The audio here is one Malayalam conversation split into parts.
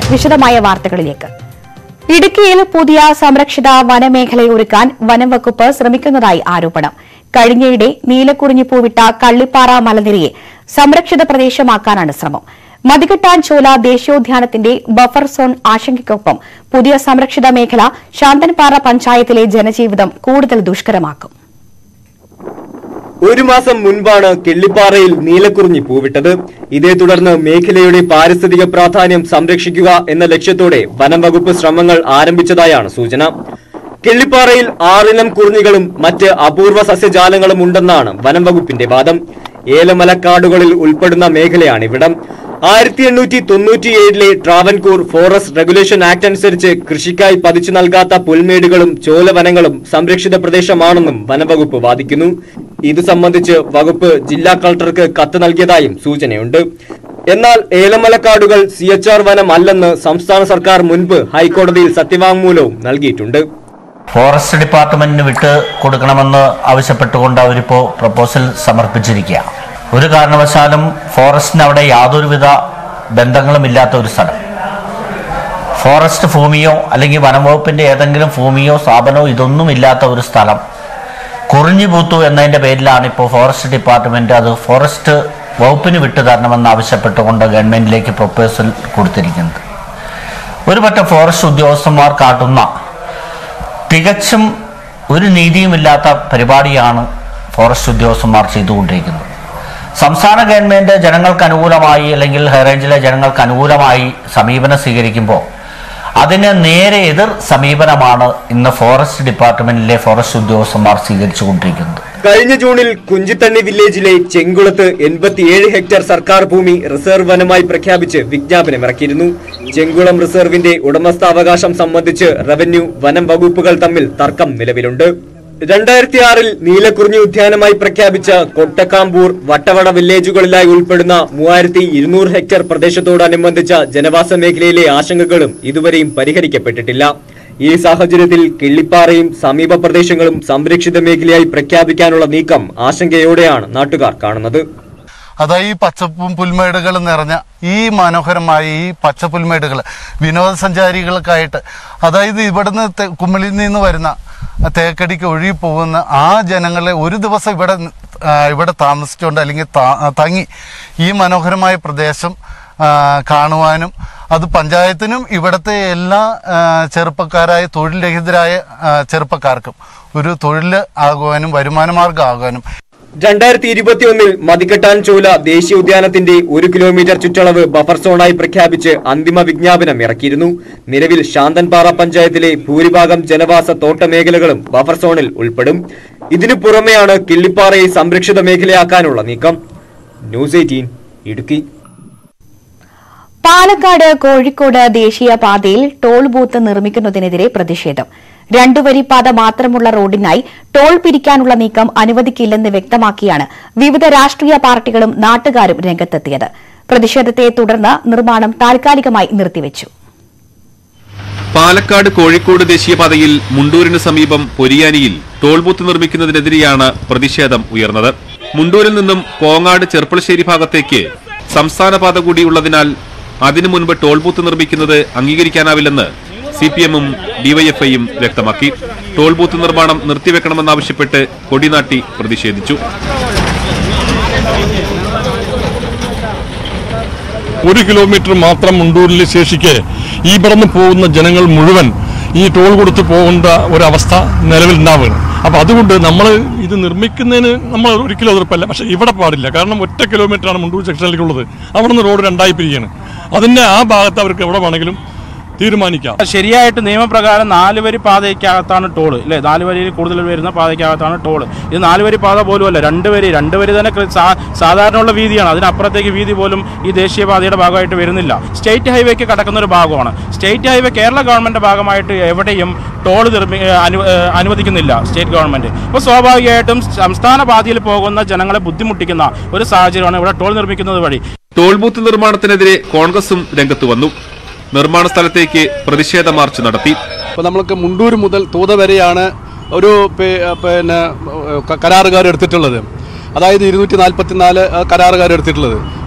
വിശദമായ വാർത്തകളിലേക്ക് ഇടുക്കിയിൽ പുതിയ സംരക്ഷിത വനമേഖലയൊരുക്കാൻ വനം വകുപ്പ് ശ്രമിക്കുന്നതായി ആരോപണം കഴിഞ്ഞയിടെ നീലക്കുറിഞ്ഞി പൂവിട്ട കള്ളിപ്പാറ മലനിരയെ സംരക്ഷിത പ്രദേശമാക്കാനാണ് ശ്രമം മതികെട്ടാൻ ചോല ദേശീയോദ്യാനത്തിന്റെ ബഫർ സോൺ ആശങ്കയ്ക്കൊപ്പം പുതിയ സംരക്ഷിത മേഖല ശാന്തൻപാറ പഞ്ചായത്തിലെ ജനജീവിതം കൂടുതൽ ദുഷ്കരമാക്കും ഒരു മാസം മുൻപാണ് കിള്ളിപ്പാറയിൽ നീലക്കുറിഞ്ഞി പൂവിട്ടത് ഇതേ തുടർന്ന് മേഖലയുടെ പാരിസ്ഥിതിക പ്രാധാന്യം സംരക്ഷിക്കുക എന്ന ലക്ഷ്യത്തോടെ വനം വകുപ്പ് ശ്രമങ്ങൾ ആരംഭിച്ചതായാണ് സൂചന കിള്ളിപ്പാറയിൽ ആറിനം കുറിഞ്ഞികളും മറ്റ് അപൂർവ സസ്യജാലങ്ങളും ഉണ്ടെന്നാണ് വനം വകുപ്പിന്റെ വാദം ഏലമലക്കാടുകളിൽ ഉൾപ്പെടുന്ന മേഖലയാണിവിടം ആയിരത്തി എണ്ണൂറ്റി തൊണ്ണൂറ്റിയേഴിലെ ട്രാവൻകൂർ ഫോറസ്റ്റ് റെഗുലേഷൻ ആക്ട് അനുസരിച്ച് കൃഷിക്കായി പതിച്ചു നൽകാത്ത പുൽമേടുകളും ചോലവനങ്ങളും സംരക്ഷിത പ്രദേശമാണെന്നും വനംവകുപ്പ് വാദിക്കുന്നു ഇത് സംബന്ധിച്ച് വകുപ്പ് ജില്ലാ കളക്ടർക്ക് കത്ത് നൽകിയതായും സൂചനയുണ്ട് എന്നാൽ ഏലമലക്കാടുകൾ സി എച്ച് ആർ വനം അല്ലെന്ന് സംസ്ഥാന സർക്കാർ മുൻപ് ഹൈക്കോടതിയിൽ സത്യവാങ്മൂലവും നൽകിയിട്ടുണ്ട് ഫോറസ്റ്റ് ഡിപ്പാർട്ട്മെന്റിന് വിട്ട് കൊടുക്കണമെന്ന് ആവശ്യപ്പെട്ടുകൊണ്ട് അവരിപ്പോൾ പ്രപ്പോസൽ സമർപ്പിച്ചിരിക്കുക ഒരു കാരണവശാലും ഫോറസ്റ്റിന് അവിടെ യാതൊരുവിധ ബന്ധങ്ങളും ഇല്ലാത്ത ഒരു സ്ഥലം ഫോറസ്റ്റ് ഭൂമിയോ അല്ലെങ്കിൽ വനംവകുപ്പിന്റെ ഏതെങ്കിലും ഭൂമിയോ സ്ഥാപനമോ ഇതൊന്നും ഇല്ലാത്ത ഒരു സ്ഥലം കുറിഞ്ഞു പൂത്തു എന്നതിന്റെ പേരിലാണ് ഇപ്പോൾ ഫോറസ്റ്റ് ഡിപ്പാർട്ട്മെന്റ് അത് ഫോറസ്റ്റ് വകുപ്പിന് വിട്ടു തരണമെന്ന് ആവശ്യപ്പെട്ടുകൊണ്ട് ഗവൺമെന്റിലേക്ക് പ്രപ്പോസൽ കൊടുത്തിരിക്കുന്നത് ഒരു പറ്റം ഫോറസ്റ്റ് ഉദ്യോഗസ്ഥന്മാർ കാട്ടുന്ന തികച്ചും ഒരു നീതിയുമില്ലാത്ത പരിപാടിയാണ് ഫോറസ്റ്റ് ഉദ്യോഗസ്ഥന്മാർ ചെയ്തുകൊണ്ടിരിക്കുന്നത് സംസ്ഥാന ഗവൺമെന്റ് ജനങ്ങൾക്ക് അനുകൂലമായി അല്ലെങ്കിൽ ഹൈറേഞ്ചിലെ ജനങ്ങൾക്ക് അനുകൂലമായി സമീപനം സ്വീകരിക്കുമ്പോൾ അതിന് നേരെ എതിർ സമീപനമാണ് ഇന്ന് ഫോറസ്റ്റ് ഡിപ്പാർട്ട്മെന്റിലെ ഫോറസ്റ്റ് ഉദ്യോഗസ്ഥന്മാർ സ്വീകരിച്ചുകൊണ്ടിരിക്കുന്നത് കഴിഞ്ഞ ജൂണിൽ കുഞ്ചിത്തണ്ണി വില്ലേജിലെ ചെങ്കുളത്ത് എൺപത്തിയേഴ് ഹെക്ടർ സർക്കാർ ഭൂമി റിസർവ് വനമായി പ്രഖ്യാപിച്ച് വിജ്ഞാപനമിറക്കിയിരുന്നു ചെങ്കുളം റിസർവിന്റെ ഉടമസ്ഥാവകാശം സംബന്ധിച്ച് റവന്യൂ വനം വകുപ്പുകൾ തമ്മിൽ തർക്കം നിലവിലുണ്ട് രണ്ടായിരത്തി ആറിൽ നീലക്കുറിഞ്ഞി ഉദ്യാനമായി പ്രഖ്യാപിച്ച കൊട്ടക്കാമ്പൂർ വട്ടവട വില്ലേജുകളിലായി ഉൾപ്പെടുന്ന മൂവായിരത്തി ഇരുന്നൂറ് ഹെക്ടർ പ്രദേശത്തോടനുബന്ധിച്ച ജനവാസ മേഖലയിലെ ആശങ്കകളും ഇതുവരെയും പരിഹരിക്കപ്പെട്ടിട്ടില്ല ഈ സാഹചര്യത്തിൽ കിള്ളിപ്പാറയും സമീപ പ്രദേശങ്ങളും സംരക്ഷിത മേഖലയായി പ്രഖ്യാപിക്കാനുള്ള നീക്കം ആശങ്കയോടെയാണ് നാട്ടുകാർ കാണുന്നത് അതായത് ഈ പച്ചപ്പും പുൽമേടുകൾ നിറഞ്ഞ ഈ മനോഹരമായ ഈ പച്ചപ്പുൽമേടുകൾ വിനോദസഞ്ചാരികൾക്കായിട്ട് അതായത് ഇവിടുന്ന് തെ- കുമിളിൽ നിന്ന് വരുന്ന തേക്കടിക്ക് ഒഴുകി പോകുന്ന ആ ജനങ്ങളെ ഒരു ദിവസം ഇവിടെ നി- ആ, ഇവിടെ താമസിച്ചുകൊണ്ട് അല്ലെങ്കിൽ താ- തങ്ങി ഈ മനോഹരമായ പ്രദേശം ആ, കാണുവാനും അത് പഞ്ചായത്തിനും ഇവിടുത്തെ എല്ലാ ആ, ചെറുപ്പക്കാരായ തൊഴിൽ രഹിതരായ ആ, ചെറുപ്പക്കാർക്കും ഒരു തൊഴിൽ ആകുവാനും വരുമാനമാർഗ്ഗം ആകുവാനും രണ്ടായിരത്തി ഇരുപത്തിയൊന്നിൽ മതിക്കെട്ടാൻ ചോല ദേശീയ ഉദ്യാനത്തിന്റെ ഒരു കിലോമീറ്റർ ചുറ്റളവ് ബഫർ സോണായി പ്രഖ്യാപിച്ച് അന്തിമ വിജ്ഞാപനം ഇറക്കിയിരുന്നു നിലവിൽ ശാന്തൻപാറ പഞ്ചായത്തിലെ ഭൂരിഭാഗം ജനവാസ തോട്ട മേഖലകളും ബഫർ സോണിൽ ഉൾപ്പെടും ഇതിനു പുറമെയാണ് കിള്ളിപ്പാറയെ സംരക്ഷിത മേഖലയാക്കാനുള്ള നീക്കം ന്യൂസ് എയ്റ്റീൻ ഇടുക്കി പാലക്കാട് കോഴിക്കോട് ദേശീയപാതയിൽ ടോൾ ബൂത്ത് നിർമ്മിക്കുന്നതിനെതിരെ പ്രതിഷേധം രണ്ടുവരിപ്പാത മാത്രമുള്ള റോഡിനായി ടോൾ പിരിക്കാനുള്ള നീക്കം അനുവദിക്കില്ലെന്ന് വ്യക്തമാക്കിയാണ് വിവിധ രാഷ്ട്രീയ പാർട്ടികളും നാട്ടുകാരും രംഗത്തെത്തിയത് പ്രതിഷേധത്തെ തുടർന്ന് നിർമ്മാണം താൽക്കാലികമായി നിർത്തിവച്ചു പാലക്കാട് കോഴിക്കോട് ദേശീയപാതയിൽ മുണ്ടൂരിന് സമീപം പൊരിയാനിയിൽ ടോൾ ബൂത്ത് നിർമ്മിക്കുന്നതിനെതിരെയാണ് പ്രതിഷേധം ഉയർന്നത് മുണ്ടൂരിൽ നിന്നും കോങ്ങാട് ചെർപ്പളശ്ശേരി ഭാഗത്തേക്ക് സംസ്ഥാന പാത കൂടി ഉള്ളതിനാൽ അതിനു മുൻപ് ടോൾ ബൂത്ത് നിർമ്മിക്കുന്നത് അംഗീകരിക്കാനാവില്ലെന്ന് സി പി എമ്മും ഡിവൈഎഫ്ഐയും വ്യക്തമാക്കി ടോൾ ബൂത്ത് നിർമ്മാണം നിർത്തിവെക്കണമെന്നാവശ്യപ്പെട്ട് കൊടിനാട്ടി പ്രതിഷേധിച്ചു ഒരു കിലോമീറ്റർ മാത്രം മുണ്ടൂരിൽ ശേഷിക്കെ ഈ ഇവിടുന്ന് പോകുന്ന ജനങ്ങൾ മുഴുവൻ ഈ ടോൾ കൊടുത്ത് പോകേണ്ട ഒരവസ്ഥ നിലവിലുണ്ടാവുകയാണ് അപ്പോൾ അതുകൊണ്ട് നമ്മൾ ഇത് നിർമ്മിക്കുന്നതിന് നമ്മൾ ഒരിക്കലും എതിർപ്പല്ല പക്ഷേ ഇവിടെ പാടില്ല കാരണം ഒറ്റ കിലോമീറ്ററാണ് മുണ്ടൂർ സെക്ഷനിലേക്കുള്ളത് അവിടെ നിന്ന് റോഡ് രണ്ടായി പിരിയാണ് അതിൻ്റെ ആ ഭാഗത്ത് അവർക്ക് എവിടെ വേണമെങ്കിലും തീരുമാനിക്കാം ശരിയായിട്ട് നിയമപ്രകാരം നാല് വരി പാതയ്ക്കകത്താണ് ടോള് അല്ലേ നാല് വരിയിൽ കൂടുതൽ വരുന്ന പാതയ്ക്കകത്താണ് ടോള് ഇത് നാല് വരി പാത പോലും അല്ല രണ്ട് വരി രണ്ട് വരി തന്നെ കൃ- സാ- സാധാരണയുള്ള വീതിയാണ് അതിനപ്പുറത്തേക്ക് വീതി പോലും ഈ ദേശീയപാതയുടെ ഭാഗമായിട്ട് വരുന്നില്ല സ്റ്റേറ്റ് ഹൈവേക്ക് കടക്കുന്ന ഒരു ഭാഗമാണ് സ്റ്റേറ്റ് ഹൈവേ കേരള ഗവൺമെന്റ് ഭാഗമായിട്ട് എവിടെയും ടോൾ നിർമ്മി ഏഹ് അനു- ഏഹ് അനുവദിക്കുന്നില്ല സ്റ്റേറ്റ് ഗവൺമെന്റ് അപ്പോൾ സ്വാഭാവികമായിട്ടും സംസ്ഥാന പാതയിൽ പോകുന്ന ജനങ്ങളെ ബുദ്ധിമുട്ടിക്കുന്ന ഒരു സാഹചര്യമാണ് ഇവിടെ ടോൾ നിർമ്മിക്കുന്നത് വഴി ടോൾ ബൂത്ത് നിർമ്മാണത്തിനെതിരെ കോൺഗ്രസും രംഗത്ത് വന്നു നിർമ്മാണ സ്ഥലത്തേക്ക് പ്രതിഷേധ മാർച്ച് നടത്തി അപ്പോൾ നമ്മൾക്ക് മുണ്ടൂർ മുതൽ തൂത വരെയാണ് ഒരു പി- പിന്നെ ക- കരാറുകാർ എടുത്തിട്ടുള്ളത് അതായത് ഇരുന്നൂറ്റി നാൽപ്പത്തിനാല് കരാറുകാർ എടുത്തിട്ടുള്ളത്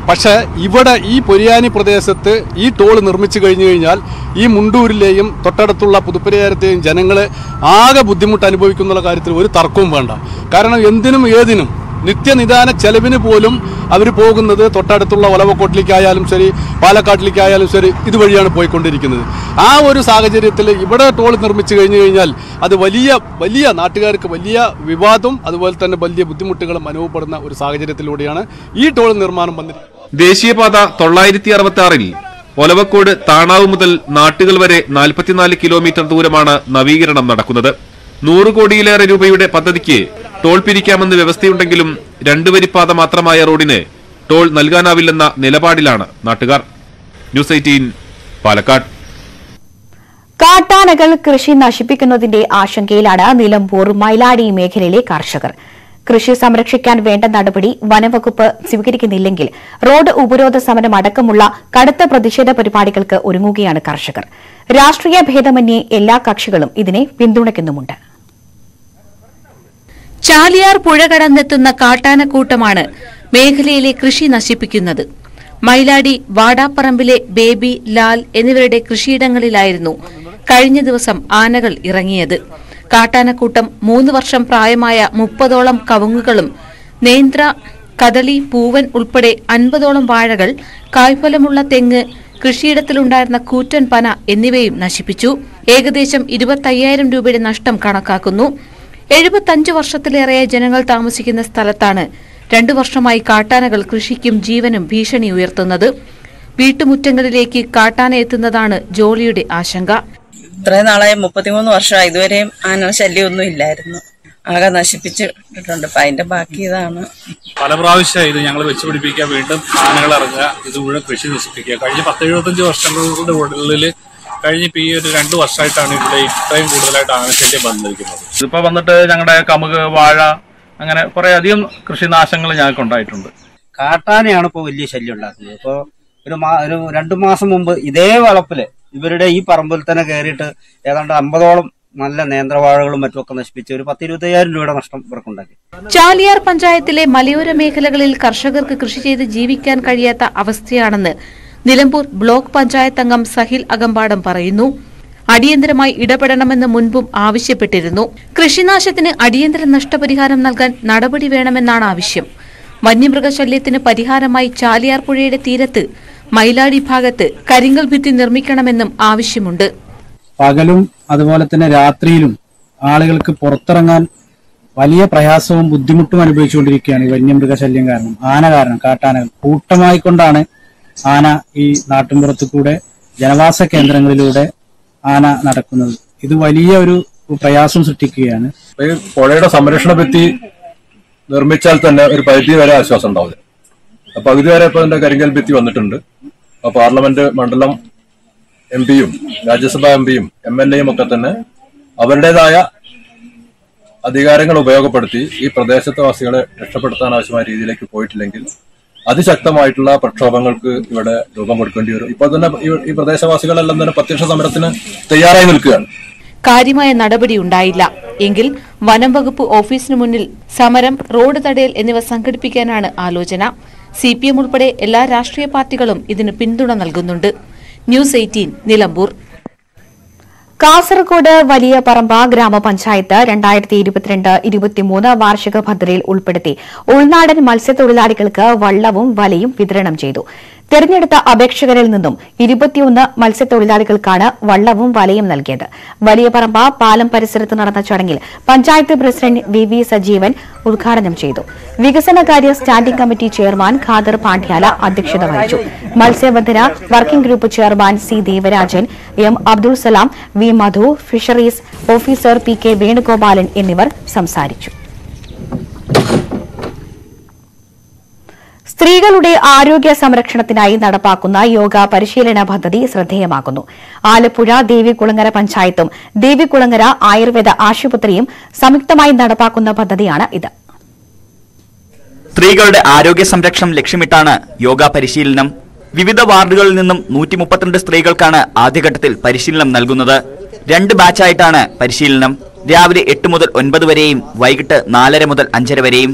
പക്ഷേ ഇവിടെ ഈ പൊരിയാനി പ്രദേശത്ത് ഈ ടോൾ നിർമ്മിച്ചു കഴിഞ്ഞു കഴിഞ്ഞാൽ ഈ മുണ്ടൂരിലെയും തൊട്ടടുത്തുള്ള പുതുപ്പരിയാരത്തെയും ജനങ്ങളെ ആകെ ബുദ്ധിമുട്ട് അനുഭവിക്കുന്ന കാര്യത്തിൽ ഒരു തർക്കവും വേണ്ട കാരണം എന്തിനും ഏതിനും നിത്യനിദാന ചെലവിന് പോലും അവർ പോകുന്നത് തൊട്ടടുത്തുള്ള ഒലവക്കോട്ടിലേക്കായാലും ശരി പാലക്കാട്ടിലേക്കായാലും ശരി ഇതുവഴിയാണ് പോയിക്കൊണ്ടിരിക്കുന്നത് ആ ഒരു സാഹചര്യത്തിൽ ഇവിടെ ടോൾ നിർമ്മിച്ചു കഴിഞ്ഞു കഴിഞ്ഞാൽ അത് വലിയ വലിയ നാട്ടുകാർക്ക് വലിയ വിവാദവും അതുപോലെ തന്നെ വലിയ ബുദ്ധിമുട്ടുകളും അനുഭവപ്പെടുന്ന ഒരു സാഹചര്യത്തിലൂടെയാണ് ഈ ടോൾ നിർമ്മാണം വന്നിരിക്കുന്നത് ദേശീയപാത തൊള്ളായിരത്തി അറുപത്തി ആറിൽ ഒലവക്കോട് താണാവ് മുതൽ നാട്ടുകൾ വരെ നാൽപ്പത്തിനാല് കിലോമീറ്റർ ദൂരമാണ് നവീകരണം നടക്കുന്നത് നൂറ് കോടിയിലേറെ രൂപയുടെ പദ്ധതിക്ക് ടോൾ പിരിക്കാമെന്ന് വ്യവസ്ഥയുണ്ടെങ്കിലും രണ്ടു വരിപ്പാത മാത്രമായ റോഡിന് ടോൾ നൽകാനാവില്ലെന്ന നിലപാടിലാണ് നാട്ടുകാർ ന്യൂസ് എയ്റ്റീൻ പാലക്കാട് കാട്ടാനകൾ കൃഷി നശിപ്പിക്കുന്നതിന്റെ ആശങ്കയിലാണ് നിലമ്പൂർ മൈലാടി മേഖലയിലെ കർഷകർ കൃഷി സംരക്ഷിക്കാൻ വേണ്ട നടപടി വനംവകുപ്പ് സ്വീകരിക്കുന്നില്ലെങ്കിൽ റോഡ് ഉപരോധ സമരം അടക്കമുള്ള കടുത്ത പ്രതിഷേധ പരിപാടികൾക്ക് ഒരുങ്ങുകയാണ് കർഷകർ രാഷ്ട്രീയ ഭേദമന്യേ എല്ലാ കക്ഷികളും ഇതിനെ പിന്തുണയ്ക്കുന്നുമുണ്ട് ചാലിയാർ പുഴ കടന്നെത്തുന്ന കാട്ടാനക്കൂട്ടമാണ് മേഖലയിലെ കൃഷി നശിപ്പിക്കുന്നത് മൈലാടി വാടാപ്പറമ്പിലെ ബേബി ലാൽ എന്നിവരുടെ കൃഷിയിടങ്ങളിലായിരുന്നു കഴിഞ്ഞ ദിവസം ആനകൾ ഇറങ്ങിയത് കാട്ടാനക്കൂട്ടം മൂന്ന് വർഷം പ്രായമായ മുപ്പതോളം കവുങ്ങുകളും നേന്ത്ര കദളി പൂവൻ ഉൾപ്പെടെ അൻപതോളം വാഴകൾ കായ്ഫലമുള്ള തെങ്ങ് കൃഷിയിടത്തിലുണ്ടായിരുന്ന കൂറ്റൻ പന എന്നിവയും നശിപ്പിച്ചു ഏകദേശം ഇരുപത്തയ്യായിരം രൂപയുടെ നഷ്ടം കണക്കാക്കുന്നു എഴുപത്തഞ്ച് വർഷത്തിലേറെയായി ജനങ്ങൾ താമസിക്കുന്ന സ്ഥലത്താണ് രണ്ടു വർഷമായി കാട്ടാനകൾ കൃഷിക്കും ജീവനും ഭീഷണി ഉയർത്തുന്നത് വീട്ടുമുറ്റങ്ങളിലേക്ക് കാട്ടാന എത്തുന്നതാണ് ജോളിയുടെ ആശങ്ക ഇത്രയും നാളായി മുപ്പത്തിമൂന്ന് വർഷമായി ഇതുവരെയും ആന ശല്യമൊന്നും ഇല്ലായിരുന്നു ആകെ നശിപ്പിച്ചിട്ടുണ്ട് അപ്പൊ അതിന്റെ ബാക്കി ഇതാണ് പല പ്രാവശ്യമായി ഇത് ഞങ്ങൾ വെച്ചുപിടിപ്പിക്കുക വീണ്ടും ആനകൾ ഇറങ്ങുക ഇത് മുഴുവൻ കൃഷി നശിപ്പിക്കുക കഴിഞ്ഞ പത്ത് എഴുപത്തഞ്ച് വർഷങ്ങളുടെ ഉള്ളിൽ കഴിഞ്ഞ ഇപ്പൊ ഈ ഒരു രണ്ട് വർഷമായിട്ടാണ് ഇവിടെ ഇത്രയും കൂടുതലായിട്ട് ആനശല്യം വന്നിരിക്കുന്നത് ഇതിപ്പോ വന്നിട്ട് ഞങ്ങളുടെ കമുക് വാഴ അങ്ങനെ കുറെ അധികം കൃഷിനാശങ്ങൾ ഞങ്ങൾക്ക് ഉണ്ടായിട്ടുണ്ട് കാട്ടാനയാണ് ഇപ്പോൾ വലിയ ശല്യം ഉണ്ടാക്കുന്നത് ഇപ്പോൾ ഒരു മാ ഒരു രണ്ടു മാസം മുമ്പ് ഇതേ വളപ്പില് ഇവരുടെ ഈ പറമ്പിൽ തന്നെ കയറിയിട്ട് ഏതാണ്ട് അമ്പതോളം നല്ല നേന്ത്രവാഴകളും മറ്റുമൊക്കെ നശിപ്പിച്ച് ഒരു പത്ത് ഇരുപത്തയ്യായിരം രൂപയുടെ നഷ്ടം ഇവർക്കുണ്ടാക്കി ചാലിയാർ പഞ്ചായത്തിലെ മലയോര മേഖലകളിൽ കർഷകർക്ക് കൃഷി ചെയ്ത് ജീവിക്കാൻ കഴിയാത്ത അവസ്ഥയാണെന്ന് നിലമ്പൂർ ബ്ലോക്ക് പഞ്ചായത്ത് അംഗം സഹിൽ അകമ്പാടം പറയുന്നു അടിയന്തരമായി ഇടപെടണമെന്ന് മുൻപും ആവശ്യപ്പെട്ടിരുന്നു കൃഷിനാശത്തിന് അടിയന്തര നഷ്ടപരിഹാരം നൽകാൻ നടപടി വേണമെന്നാണ് ആവശ്യം വന്യമൃഗശല്യത്തിന് പരിഹാരമായി ചാലിയാർ പുഴയുടെ തീരത്ത് മൈലാടി ഭാഗത്ത് കരിങ്കൽ ഭിത്തി നിർമ്മിക്കണമെന്നും ആവശ്യമുണ്ട് പകലും അതുപോലെ തന്നെ രാത്രിയിലും ആളുകൾക്ക് പുറത്തിറങ്ങാൻ വലിയ പ്രയാസവും ബുദ്ധിമുട്ടും അനുഭവിച്ചുകൊണ്ടിരിക്കുകയാണ് ഈ വന്യമൃഗശല്യം കാരണം ആന കാരണം കാട്ടാനകൾ കൂട്ടമായി കൊണ്ടാണ് ആന ഈ നാട്ടിൻപുറത്തു കൂടെ ജനവാസ കേന്ദ്രങ്ങളിലൂടെ ആന നടക്കുന്നത് ഇത് വലിയ ഒരു പ്രയാസം സൃഷ്ടിക്കുകയാണ് ഈ പുഴയുടെ സംരക്ഷണ ഭിത്തി നിർമ്മിച്ചാൽ തന്നെ ഒരു പരിധി വരെ ആശ്വാസം ഉണ്ടാവില്ല അപ്പൊ പകുതി വരെ ഇപ്പൊ ഇതിന്റെ കരിങ്കൽ ഭിത്തി വന്നിട്ടുണ്ട് അപ്പൊ പാർലമെന്റ് മണ്ഡലം എം പിയും രാജ്യസഭാ എം പിയും എം എൽ എയും ഒക്കെ തന്നെ അവരുടേതായ അധികാരങ്ങൾ ഉപയോഗപ്പെടുത്തി ഈ പ്രദേശത്തെ വാസികളെ രക്ഷപ്പെടുത്താൻ ആവശ്യമായ രീതിയിലേക്ക് പോയിട്ടില്ലെങ്കിൽ അതിശക്തമായിട്ടുള്ള പ്രക്ഷോഭങ്ങൾക്ക് ഇവിടെ രൂപം കൊടുക്കേണ്ടി വരും ഇപ്പോൾ തന്നെ ഈ- ഈ പ്രദേശവാസികളെല്ലാം തന്നെ പ്രത്യക്ഷ സമരത്തിന് തയ്യാറായി നിൽക്കുകയാണ് കാര്യമായ നടപടി ഉണ്ടായില്ല എങ്കിൽ വനം വകുപ്പ് ഓഫീസിനു മുന്നിൽ സമരം റോഡ് തടയൽ എന്നിവ സംഘടിപ്പിക്കാനാണ് ആലോചന സി പി എം ഉൾപ്പെടെ എല്ലാ രാഷ്ട്രീയ പാർട്ടികളും ഇതിന് പിന്തുണ നൽകുന്നുണ്ട് ന്യൂസ് എയ്റ്റീൻ നിലമ്പൂർ കാസർഗോഡ് വലിയ പറമ്പ ഗ്രാമപഞ്ചായത്ത് രണ്ടായിരത്തി ഇരുപത്തിരണ്ട് ഇരുപത്തിമൂന്ന് വാർഷിക പദ്ധതിയിൽ ഉൾപ്പെടുത്തി ഉൾനാടൻ മത്സ്യത്തൊഴിലാളികൾക്ക് വള്ളവും വലയും വിതരണം ചെയ്തു തെരഞ്ഞെടുത്ത അപേക്ഷകരിൽ നിന്നും ഇരുപത്തിയൊന്ന് മത്സ്യത്തൊഴിലാളികൾക്കാണ് വള്ളവും വലയും നൽകിയത് വലിയ പറമ്പ പാലം പരിസരത്ത് നടന്ന ചടങ്ങിൽ panchayat president V V Sajeevan ഉദ്ഘാടനം ചെയ്തു വികസനകാര്യ standing committee chairman Khader Pandyala അധ്യക്ഷത വഹിച്ചു മത്സ്യബന്ധന working group chairman C Devarajan M Abdul Salam V Madhu fisheries officer P K Venugopalan എന്നിവർ സംസാരിച്ചു സ്ത്രീകളുടെ ആരോഗ്യ സംരക്ഷണത്തിനായി നടപ്പാക്കുന്ന യോഗ പരിശീലന പദ്ധതി ശ്രദ്ധേയമാകുന്നു ആലപ്പുഴ ദേവികുളങ്ങര പഞ്ചായത്തും ദേവികുളങ്ങര ആയുർവേദ ആശുപത്രിയും സംയുക്തമായി നടപ്പാക്കുന്ന പദ്ധതിയാണ് ഇത് സ്ത്രീകളുടെ ആരോഗ്യ സംരക്ഷണം ലക്ഷ്യമിട്ടാണ് യോഗ പരിശീലനം വിവിധ വാർഡുകളിൽ നിന്നും നൂറ്റി മുപ്പത്തിരണ്ട് സ്ത്രീകൾക്കാണ് ആദ്യഘട്ടത്തിൽ പരിശീലനം നൽകുന്നത് രണ്ട് ബാച്ചായിട്ടാണ് പരിശീലനം രാവിലെ എട്ട് മുതൽ ഒൻപത് വരെയും വൈകിട്ട് നാലര മുതൽ അഞ്ചര വരെയും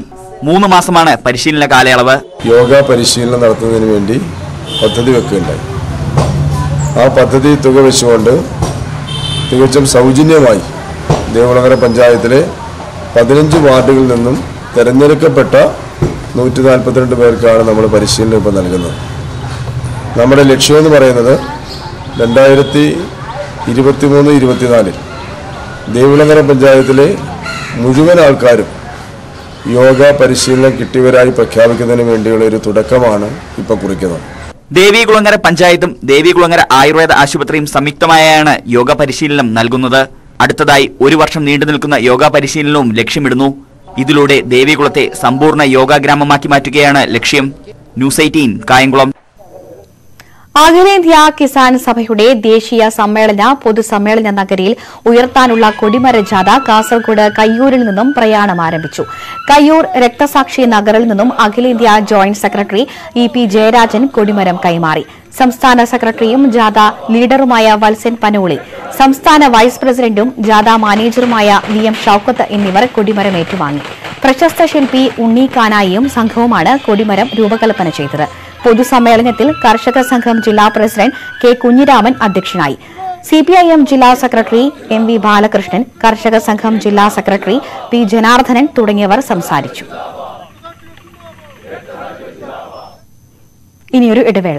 മൂന്ന് മാസമാണ് പരിശീലന കാലയളവ് യോഗ പരിശീലനം നടത്തുന്നതിന് വേണ്ടി പദ്ധതി വെക്കുകയുണ്ടായി ആ പദ്ധതി തുക വെച്ചുകൊണ്ട് തികച്ചും സൗജന്യമായി ദേവളകര പഞ്ചായത്തിലെ പതിനഞ്ച് വാർഡുകളിൽ നിന്നും തിരഞ്ഞെടുക്കപ്പെട്ട നൂറ്റി നാൽപ്പത്തിരണ്ട് പേർക്കാണ് നമ്മൾ പരിശീലനം ഇപ്പോൾ നൽകുന്നത് നമ്മുടെ ലക്ഷ്യമെന്ന് പറയുന്നത് രണ്ടായിരത്തി ഇരുപത്തി മൂന്ന് ഇരുപത്തിനാലിൽ ദേവിളങ്ങര പഞ്ചായത്തിലെ മുഴുവൻ ആൾക്കാരും യോഗ പരിശീലനം കിട്ടിയവരായി പ്രഖ്യാപിക്കുന്നതിന് വേണ്ടിയുള്ള ഒരു തുടക്കമാണ് ഇപ്പോൾ കുറിക്കുന്നത് ദേവികുളങ്ങര പഞ്ചായത്തും ദേവികുളങ്ങര ആയുർവേദ ആശുപത്രിയും സംയുക്തമായാണ് യോഗ പരിശീലനം നൽകുന്നത് അടുത്തതായി ഒരു വർഷം നീണ്ടു നിൽക്കുന്ന യോഗ പരിശീലനവും ലക്ഷ്യമിടുന്നു ഇതിലൂടെ ദേവികുളത്തെ സമ്പൂർണ്ണ യോഗ ഗ്രാമമാക്കി മാറ്റുകയാണ് ലക്ഷ്യം ന്യൂസ് എയ്റ്റീൻ കായംകുളം അഖിലേന്ത്യാ കിസാൻ സഭയുടെ ദേശീയ സമ്മേളന പൊതുസമ്മേളന നഗരിയിൽ ഉയർത്താനുള്ള കൊടിമര ജാഥ കാസർഗോഡ് കയ്യൂരിൽ നിന്നും പ്രയാണം ആരംഭിച്ചു കയ്യൂർ രക്തസാക്ഷി നഗറിൽ നിന്നും അഖിലേന്ത്യാ joint secretary E P Jayarajan കൊടിമരം കൈമാറി സംസ്ഥാന സെക്രട്ടറിയും ജാഥ ലീഡറുമായ വത്സൻ പനോളി സംസ്ഥാന വൈസ് പ്രസിഡന്റും ജാഥ മാനേജറുമായ വി എം ഷൌക്കത്ത് എന്നിവർ കൊടിമരം ഏറ്റുവാങ്ങി പ്രശസ്ത ശില്പി ഉണ്ണി കാനായിയും സംഘവുമാണ് കൊടിമരം രൂപകൽപ്പന ചെയ്തത് പൊതുസമ്മേളനത്തിൽ കർഷക സംഘം ജില്ലാ പ്രസിഡന്റ് കെ കുഞ്ഞിരാമൻ അധ്യക്ഷനായി സിപിഐഎം ജില്ലാ സെക്രട്ടറി എം വി ബാലകൃഷ്ണൻ കർഷക സംഘം ജില്ലാ സെക്രട്ടറി പി ജനാർദ്ദനൻ തുടങ്ങിയവർ സംസാരിച്ചു ഇനിയൊരു ഇടവേള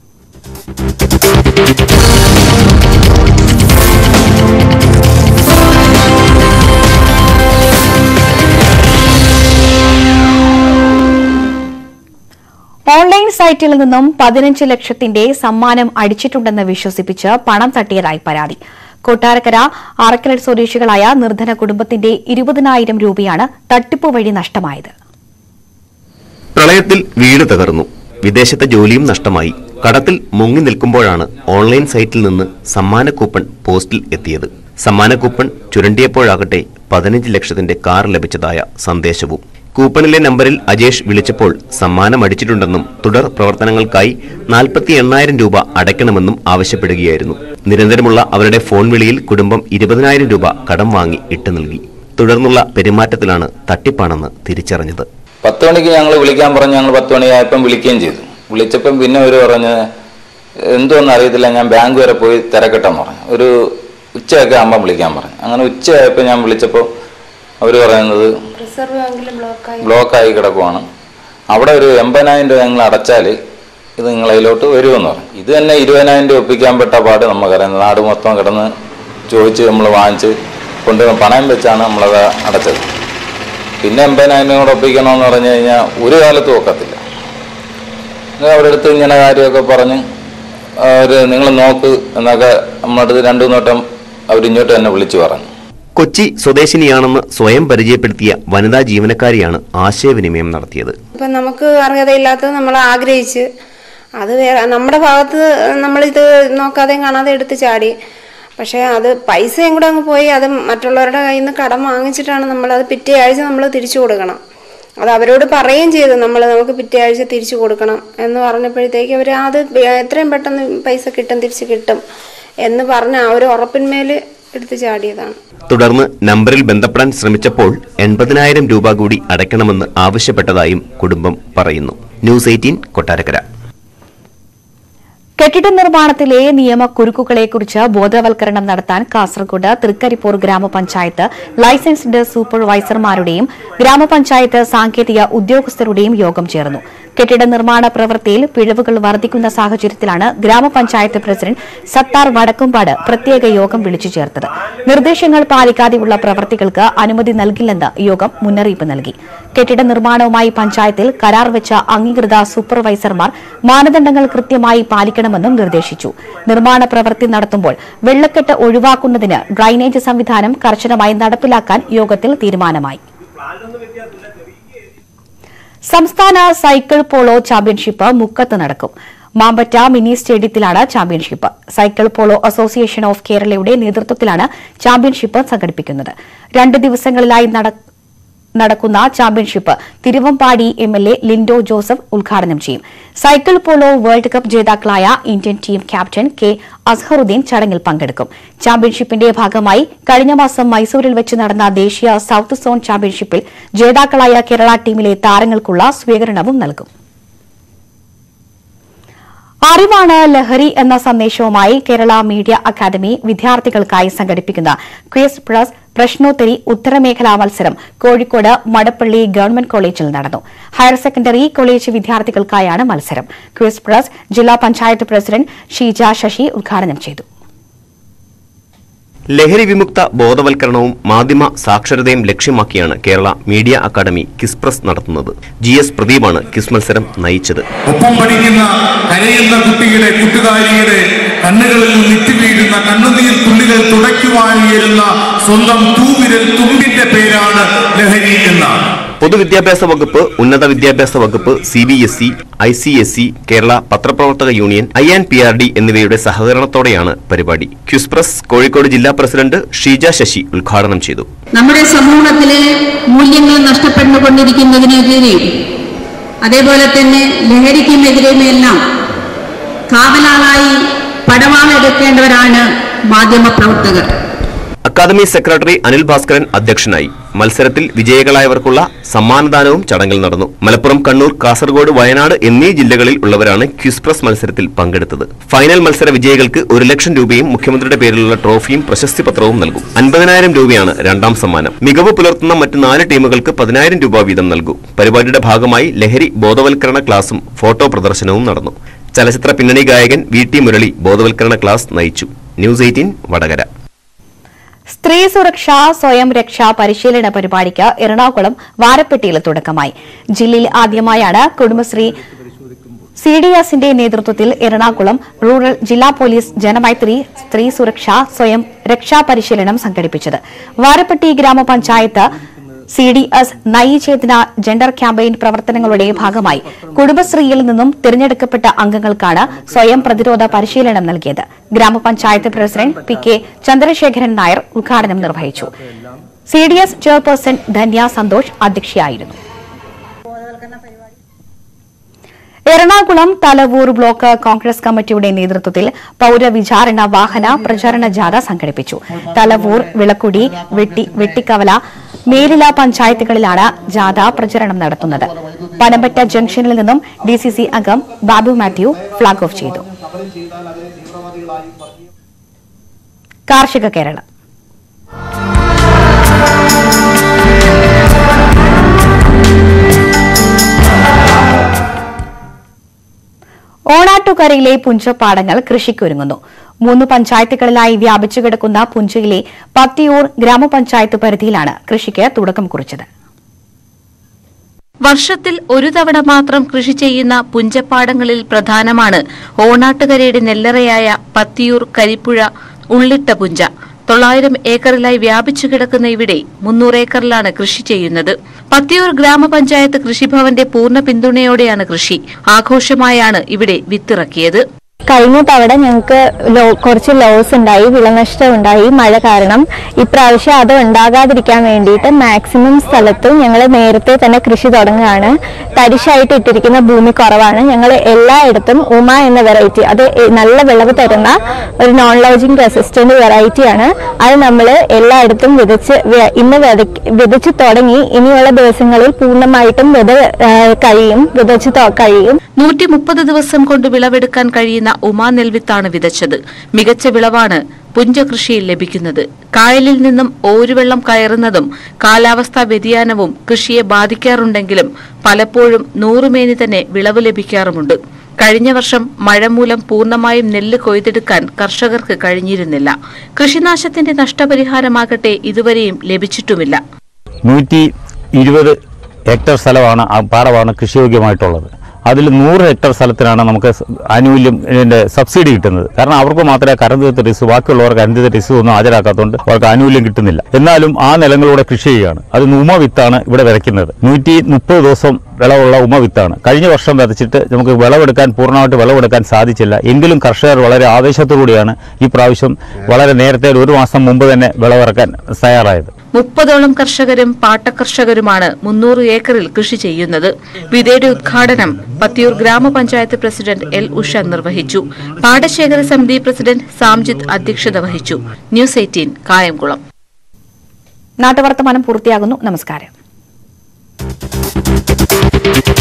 ഓൺലൈൻ സൈറ്റിൽ നിന്നും പതിനഞ്ച് ലക്ഷത്തിന്റെ സമ്മാനം അടിച്ചിട്ടുണ്ടെന്ന് വിശ്വസിപ്പിച്ച് പണം തട്ടിയതായി പരാതി കൊട്ടാരക്കര ആറക്കൽ സ്വദേശികളായ നിർധന കുടുംബത്തിന്റെ ഇരുപതിനായിരം രൂപയാണ് തട്ടിപ്പ് വഴി നഷ്ടമായത് പ്രളയത്തിൽ വീട് തകർന്നു വിദേശത്തെ ജോലിയും നഷ്ടമായി കടത്തിൽ മുങ്ങി നിൽക്കുമ്പോഴാണ് ഓൺലൈൻ സൈറ്റിൽ നിന്ന് സമ്മാന കൂപ്പൺ പോസ്റ്റിൽ എത്തിയത് സമ്മാന കൂപ്പൺ ചുരണ്ടിയപ്പോഴാകട്ടെ പതിനഞ്ച് ലക്ഷത്തിന്റെ കാർ ലഭിച്ചതായ സന്ദേശവും കൂപ്പണിലെ നമ്പറിൽ അജേഷ് വിളിച്ചപ്പോൾ സമ്മാനം അടിച്ചിട്ടുണ്ടെന്നും തുടർ പ്രവർത്തനങ്ങൾക്കായി നാൽപ്പത്തി എണ്ണായിരം രൂപ അടയ്ക്കണമെന്നും ആവശ്യപ്പെടുകയായിരുന്നു നിരന്തരമുള്ള അവരുടെ ഫോൺ വിളിയിൽ കുടുംബം ഇരുപതിനായിരം രൂപ കടം വാങ്ങി ഇട്ടു നൽകി തുടർന്നുള്ള പെരുമാറ്റത്തിലാണ് തട്ടിപ്പാണെന്ന് തിരിച്ചറിഞ്ഞത് പത്ത് മണിക്ക് ഞങ്ങൾ വിളിക്കാൻ പറഞ്ഞു ഞങ്ങൾ പത്ത് മണിയായപ്പം വിളിക്കുകയും ചെയ്തു വിളിച്ചപ്പം പിന്നെ അവർ പറഞ്ഞ് എന്തോന്നും അറിയത്തില്ല ഞാൻ ബാങ്ക് വരെ പോയി തിരക്കട്ടെന്ന് പറഞ്ഞു ഒരു ഉച്ചയൊക്കെ ആകുമ്പോൾ വിളിക്കാൻ പറഞ്ഞു അങ്ങനെ ഉച്ചയായപ്പോൾ ഞാൻ വിളിച്ചപ്പോൾ അവർ പറയുന്നത് റിസർവ് ബാങ്കിൽ ബ്ലോക്കായി ബ്ലോക്കായി കിടക്കുവാണ് അവിടെ ഒരു എൺപതിനായിരം രൂപ നിങ്ങൾ അടച്ചാൽ ഇത് നിങ്ങളതിലോട്ട് വരുമെന്ന് പറഞ്ഞു ഇത് തന്നെ ഇരുപതിനായിരം രൂപ ഒപ്പിക്കാൻ പെട്ട പാട് നമുക്കറിയാം നാട് മൊത്തം കിടന്ന് ചോദിച്ച് നമ്മൾ വാങ്ങിച്ച് കൊണ്ട് പണയം വെച്ചാണ് നമ്മളത് അടച്ചത് പിന്നെ എൺപതിനായിരം കൂടെ ഒപ്പിക്കണമെന്ന് പറഞ്ഞു കഴിഞ്ഞാൽ ഒരു കാലത്തും ഒക്കത്തില്ല ഇത് അവരുടെ അടുത്ത് ഇങ്ങനെ കാര്യമൊക്കെ പറഞ്ഞ് അവർ നിങ്ങൾ നോക്ക് എന്നൊക്കെ നമ്മുടെ അടുത്ത് രണ്ടു നോട്ടം അവരിങ്ങോട്ട് തന്നെ വിളിച്ചു പറഞ്ഞു കൊച്ചി സ്വദേശിനിയാണെന്ന് സ്വയം പരിചയപ്പെടുത്തിയ വനിതാ ജീവനക്കാരിയാണ് ആശയവിനിമയം നടത്തിയത് ഇപ്പം നമുക്ക് അർഹതയില്ലാത്തത് നമ്മൾ ആഗ്രഹിച്ച് അത് വേറെ നമ്മുടെ ഭാഗത്ത് നമ്മളിത് നോക്കാതെയും കാണാതെ എടുത്ത് ചാടി പക്ഷേ അത് പൈസയും കൂടെ അങ്ങ് പോയി അത് മറ്റുള്ളവരുടെ കയ്യിൽ നിന്ന് കടം വാങ്ങിച്ചിട്ടാണ് നമ്മൾ അത് പിറ്റേ ആഴ്ച നമ്മൾ തിരിച്ചു കൊടുക്കണം അത് അവരോട് പറയുകയും ചെയ്തു നമ്മൾ നമുക്ക് പിറ്റേ ആഴ്ച തിരിച്ചു കൊടുക്കണം എന്ന് പറഞ്ഞപ്പോഴത്തേക്ക് അവർ അത് എത്രയും പെട്ടെന്ന് പൈസ കിട്ടും തിരിച്ച് കിട്ടും എന്ന് പറഞ്ഞ ആ ഒരു ഉറപ്പിന്മേൽ എടുത്ത് ചാടിയതാണ് തുടർന്ന് നമ്പറിൽ ബന്ധപ്പെടാൻ ശ്രമിച്ചപ്പോൾ എൺപതിനായിരം രൂപ കൂടി അടയ്ക്കണമെന്ന് ആവശ്യപ്പെട്ടതായും കുടുംബം പറയുന്നു ന്യൂസ് എയ്റ്റീൻ കൊട്ടാരക്കര കെട്ടിട നിർമ്മാണത്തിലെ നിയമക്കുരുക്കുകളെക്കുറിച്ച് ബോധവൽക്കരണം നടത്താൻ കാസർഗോഡ് തൃക്കരിപ്പൂർ ഗ്രാമപഞ്ചായത്ത് ലൈസൻസ്ഡ് സൂപ്പർവൈസർമാരുടെയും ഗ്രാമപഞ്ചായത്ത് സാങ്കേതിക ഉദ്യോഗസ്ഥരുടെയും യോഗം ചേർന്നു കെട്ടിട നിർമ്മാണ പ്രവൃത്തിയിൽ പിഴവുകൾ വർദ്ധിക്കുന്ന സാഹചര്യത്തിലാണ് ഗ്രാമപഞ്ചായത്ത് പ്രസിഡന്റ് സത്താർ വടക്കുംപാട് പ്രത്യേക യോഗം വിളിച്ചു ചേർത്തത് നിർദ്ദേശങ്ങൾ പാലിക്കാതെയുള്ള പ്രവൃത്തികൾക്ക് അനുമതി നൽകില്ലെന്ന് യോഗം മുന്നറിയിപ്പ് നൽകി കെട്ടിട നിർമ്മാണവുമായി പഞ്ചായത്തിൽ കരാർ വെച്ച അംഗീകൃത സൂപ്പർവൈസർമാർ മാനദണ്ഡങ്ങൾ കൃത്യമായി പാലിക്കണമെന്നും നിർദ്ദേശിച്ചു നിർമ്മാണ പ്രവൃത്തി നടത്തുമ്പോൾ വെള്ളക്കെട്ട് ഒഴിവാക്കുന്നതിന് ഡ്രൈനേജ് സംവിധാനം കർശനമായി നടപ്പിലാക്കാൻ യോഗത്തിൽ തീരുമാനമായി സംസ്ഥാന സൈക്കിൾ പോളോ ചാമ്പ്യൻഷിപ്പ് മുക്കത്ത് നടക്കും മാമ്പറ്റ മിനി സ്റ്റേഡിയത്തിലാണ് championship cycle polo association of കേരളയുടെ നേതൃത്വത്തിലാണ് ചാമ്പ്യൻഷിപ്പ് സംഘടിപ്പിക്കുന്നത് രണ്ട് ദിവസങ്ങളിലായി നട നടക്കുന്ന championship Thiruvambady M L A Lindo Joseph ഉദ്ഘാടനം ചെയ്യും സൈക്കിൾ പോളോ വേൾഡ് കപ്പ് ജേതാക്കളായ Indian team captain K Azharuddin ചടങ്ങിൽ പങ്കെടുക്കും ചാമ്പ്യൻഷിപ്പിന്റെ ഭാഗമായി കഴിഞ്ഞ മാസം മൈസൂരിൽ വെച്ച് നടന്ന ദേശീയ സൌത്ത് സോൺ ചാമ്പ്യൻഷിപ്പിൽ ജേതാക്കളായ കേരള ടീമിലെ താരങ്ങൾക്കുള്ള സ്വീകരണവും നൽകും അറിവാണ് ലഹരി എന്ന സന്ദേശവുമായി കേരള മീഡിയ അക്കാദമി വിദ്യാർത്ഥികൾക്കായി സംഘടിപ്പിക്കുന്ന ക്വിസ് പ്ലസ് പ്രശ്നോത്തരി ഉത്തരമേഖലാ മത്സരം കോഴിക്കോട് മടപ്പള്ളി ഗവൺമെന്റ് കോളേജിൽ നടന്നു ഹയർ സെക്കൻഡറി കോളേജ് വിദ്യാർത്ഥികൾക്കായാണ് മത്സരം ക്വിസ് പ്ലസ് ജില്ലാ പഞ്ചായത്ത് പ്രസിഡന്റ് ഷീജ ശശി ഉദ്ഘാടനം ചെയ്തു ലഹരി വിമുക്ത ബോധവൽക്കരണവും മാധ്യമ സാക്ഷരതയും ലക്ഷ്യമാക്കിയാണ് കേരള മീഡിയ അക്കാദമി കിസ്പ്രസ് നടത്തുന്നത് ജി എസ് പ്രദീപാണ് കിസ് മത്സരം നയിച്ചത് ഒപ്പം പഠിക്കുന്ന കരയുന്ന കുട്ടിയുടെ കൂട്ടുകാരിയുടെ കണ്ണുകളിൽ നിറ്റി വീഴുന്ന കണ്ണുനീർ തുള്ളികൾ തുടയ്ക്കുവാൻ ഉയരുന്ന സ്വന്തം തൂവിരൽ തുമ്പിന്റെ പേരാണ് ലഹരി എന്നാണ് പൊതുവിദ്യാഭ്യാസ വകുപ്പ് ഉന്നത വിദ്യാഭ്യാസ വകുപ്പ് C B S E I C S E Kerala പത്രപ്രവർത്തക union I and P R D എന്നിവയുടെ സഹകരണത്തോടെയാണ് പരിപാടി ക്യുസ്പ്രസ് കോഴിക്കോട് ജില്ലാ പ്രസിഡന്റ് ഷീജ ശശി ഉദ്ഘാടനം ചെയ്തു നമ്മുടെ സമൂഹത്തിലെ മൂല്യങ്ങൾ നഷ്ടപ്പെട്ടുകൊണ്ടിരിക്കുന്നതിനെതിരെയും അതേപോലെ തന്നെ ലഹരിക്കുമെതിരെയുമെല്ലാം കാവലാളായി പടവാളെടുക്കേണ്ടവരാണ് മാധ്യമപ്രവർത്തകർ അക്കാദമി സെക്രട്ടറി അനിൽ ഭാസ്കരൻ അധ്യക്ഷനായി മത്സരത്തിൽ വിജയികളായവർക്കുള്ള സമ്മാനദാനവും ചടങ്ങിൽ നടന്നു മലപ്പുറം കണ്ണൂർ കാസർഗോഡ് വയനാട് എന്നീ ജില്ലകളിൽ ഉള്ളവരാണ് ക്വിസ്പ്രസ് മത്സരത്തിൽ പങ്കെടുത്തത് ഫൈനൽ മത്സര വിജയികൾക്ക് ഒരു ലക്ഷം രൂപയും മുഖ്യമന്ത്രിയുടെ പേരിലുള്ള ട്രോഫിയും പ്രശസ്തി പത്രവും നൽകും അൻപതിനായിരം രൂപയാണ് രണ്ടാം സമ്മാനം മികവ് പുലർത്തുന്ന മറ്റ് നാല് ടീമുകൾക്ക് പതിനായിരം രൂപ വീതം നൽകും പരിപാടിയുടെ ഭാഗമായി ലഹരി ബോധവൽക്കരണ ക്ലാസും ഫോട്ടോ പ്രദർശനവും നടന്നു ചലച്ചിത്ര പിന്നണി ഗായകൻ വി ടി മുരളി ബോധവൽക്കരണ ക്ലാസ് നയിച്ചു ന്യൂസ് എയ്റ്റീൻ വടകര സ്ത്രീ സുരക്ഷാ സ്വയം രക്ഷാ പരിശീലന പരിപാടിക്ക് എറണാകുളം വാരപ്പെട്ടിയിൽ തുടക്കമായി ജില്ലയിൽ ആദ്യമായാണ് കുടുംബശ്രീ സി ഡി എസിന്റെ നേതൃത്വത്തിൽ എറണാകുളം റൂറൽ ജില്ലാ പോലീസ് ജനമൈത്രി സ്ത്രീ സുരക്ഷാ സ്വയം രക്ഷാ പരിശീലനം സംഘടിപ്പിച്ചത് വാരപ്പെട്ടി ഗ്രാമപഞ്ചായത്ത് സി ഡി എസ് നയിചേതന ജെൻഡർ ക്യാമ്പയിൻ പ്രവർത്തനങ്ങളുടെ ഭാഗമായി കുടുംബശ്രീയിൽ നിന്നും തിരഞ്ഞെടുക്കപ്പെട്ട അംഗങ്ങൾക്കാണ് സ്വയം പ്രതിരോധ പരിശീലനം നൽകിയത് ഗ്രാമപഞ്ചായത്ത് president P K Chandrasekharan Nair ഉദ്ഘാടനം നിർവഹിച്ചു C D S chairperson Dhanya Santhosh അധ്യക്ഷയായിരുന്നു എറണാകുളം തലവൂർ ബ്ലോക്ക് കോൺഗ്രസ് കമ്മിറ്റിയുടെ നേതൃത്വത്തിൽ പൌരവിചാരണ വാഹന പ്രചാരണ ജാഥ സംഘടിപ്പിച്ചു തലവൂർ വിളക്കുടി വെട്ടി വെട്ടിക്കവല മേലില പഞ്ചായത്തുകളിലാണ് ജാഥ പ്രചരണം നടത്തുന്നത് പനമ്പറ്റ ജംഗ്ഷനിൽ നിന്നും ഡിസിസി അംഗം ബാബു മാത്യു ഫ്ളാഗ് ഓഫ് ചെയ്തു കാർഷിക കേരളം ഓണാട്ടുകരയിലെ പുഞ്ചപ്പാടങ്ങൾ കൃഷിക്കൊരുങ്ങുന്നു മൂന്ന് പഞ്ചായത്തുകളിലായി വ്യാപിച്ചു കിടക്കുന്ന പുഞ്ചയിലെ പത്തിയൂർ ഗ്രാമപഞ്ചായത്ത് പരിധിയിലാണ് കൃഷിക്ക് തുടക്കം കുറിച്ചത് വർഷത്തിൽ ഒരു തവണ മാത്രം കൃഷി ചെയ്യുന്ന പുഞ്ചപ്പാടങ്ങളിൽ പ്രധാനമാണ് ഓണാട്ടുകരയുടെ നെല്ലറയായ പത്തിയൂർ കരിപ്പുഴ ഉള്ളിട്ട പുഞ്ച തൊള്ളായിരം ഏക്കറിലായി വ്യാപിച്ചു കിടക്കുന്ന ഇവിടെ മുന്നൂറ് ഏക്കറിലാണ് കൃഷി ചെയ്യുന്നത് പത്തിയൂർ ഗ്രാമപഞ്ചായത്ത് കൃഷിഭവന്റെ പൂർണ്ണ പിന്തുണയോടെയാണ് കൃഷി ആഘോഷമായാണ് ഇവിടെ വിത്തിറക്കിയത് കഴിഞ്ഞ തവണ ഞങ്ങൾക്ക് ലോ കുറച്ച് ലോസ് ഉണ്ടായി വിളനഷ്ടം ഉണ്ടായി മഴ കാരണം ഇപ്രാവശ്യം അത് ഉണ്ടാകാതിരിക്കാൻ വേണ്ടിയിട്ട് മാക്സിമം സ്ഥലത്തും ഞങ്ങൾ നേരത്തെ തന്നെ കൃഷി തുടങ്ങുകയാണ് തരിശായിട്ട് ഇട്ടിരിക്കുന്ന ഭൂമി കുറവാണ് ഞങ്ങൾ എല്ലായിടത്തും ഉമ എന്ന വെറൈറ്റി അത് എ- നല്ല വിളവ് തരുന്ന ഒരു നോൺ ലോജിങ് റെസിസ്റ്റന്റ് വെറൈറ്റിയാണ് അത് നമ്മൾ എല്ലായിടത്തും വിതച്ച് വെ- ഇന്ന് വിതയ്ക്ക് വിതച്ച് തുടങ്ങി ഇനിയുള്ള ദിവസങ്ങളിൽ പൂർണ്ണമായിട്ടും വിത ആ, കഴിയും വിതച്ച് തൊ- കഴിയും നൂറ്റി മുപ്പത് ദിവസം കൊണ്ട് വിളവെടുക്കാൻ കഴിയുന്ന ഉമാ നെൽവിത്താണ് വിതച്ചത് മികച്ച വിളവാണ് പുഞ്ചകൃഷിയിൽ ലഭിക്കുന്നത് കായലിൽ നിന്നും ഓരുവെള്ളം കയറുന്നതും കാലാവസ്ഥാ വ്യതിയാനവും കൃഷിയെ ബാധിക്കാറുണ്ടെങ്കിലും പലപ്പോഴും നൂറുമേനി തന്നെ വിളവ് ലഭിക്കാറുമുണ്ട് കഴിഞ്ഞ വർഷം മഴ മൂലം പൂർണ്ണമായും നെല്ല് കൊയ്തെടുക്കാൻ കർഷകർക്ക് കഴിഞ്ഞിരുന്നില്ല കൃഷിനാശത്തിന്റെ നഷ്ടപരിഹാരമാകട്ടെ ഇതുവരെയും ലഭിച്ചിട്ടുമില്ല നൂറ്റി ഇരുപത് ഹെക്ടർ സ്ഥലമാണ് ആ പാടമാണ് കൃഷിയോഗ്യമായിട്ടുള്ളത് അതിൽ നൂറ് ഹെക്ടർ സ്ഥലത്തിനാണ് നമുക്ക് സ- ആനുകൂല്യം ഇതിന്റെ സബ്സിഡി കിട്ടുന്നത് കാരണം അവർക്ക് മാത്രമേ കറണ്ട് തീർത്ത റിസ്ക് ബാക്കിയുള്ളവർക്ക് കറണ്ട് തീർത്ത റിസ്ക് ഒന്നും ഹാജരാക്കാത്തതുകൊണ്ട് അവർക്ക് ആനുകൂല്യം കിട്ടുന്നില്ല എന്നാലും ആ നിലങ്ങളൂടെ കൃഷി ചെയ്യുകയാണ് അത് നുമ വിത്താണ് ഇവിടെ വിതയ്ക്കുന്നത് നൂറ്റി മുപ്പത് ദിവസം വിളവുള്ള ഉമവിത്താണ് കഴിഞ്ഞ വർഷം വിതച്ചിട്ട് നമുക്ക് വിളവെടുക്കാൻ പൂർണ്ണമായിട്ട് വിളവെടുക്കാൻ സാധിച്ചില്ല എങ്കിലും കർഷകർ വളരെ ആവേശത്തോടുകൂടിയാണ് ഈ പ്രാവശ്യം വളരെ നേരത്തെ ഒരു മാസം മുമ്പ് തന്നെ വിളവിറക്കാൻ തയ്യാറായത് മുപ്പതോളം കർഷകരും പാട്ടകർഷകരുമാണ് മുന്നൂറ് ഏക്കറിൽ കൃഷി ചെയ്യുന്നത് വിതയുടെ ഉദ്ഘാടനം പത്തിയൂർ ഗ്രാമപഞ്ചായത്ത് പ്രസിഡന്റ് എൽ ഉഷ നിർവഹിച്ചു പാടശേഖര സമിതി പ്രസിഡന്റ് സാംജിത്ത് അധ്യക്ഷത വഹിച്ചു ന്യൂസ് എയ്റ്റീൻ കായംകുളം നാട്ടുവർത്തമാനം പൂർത്തിയാകുന്നു നമസ്കാരം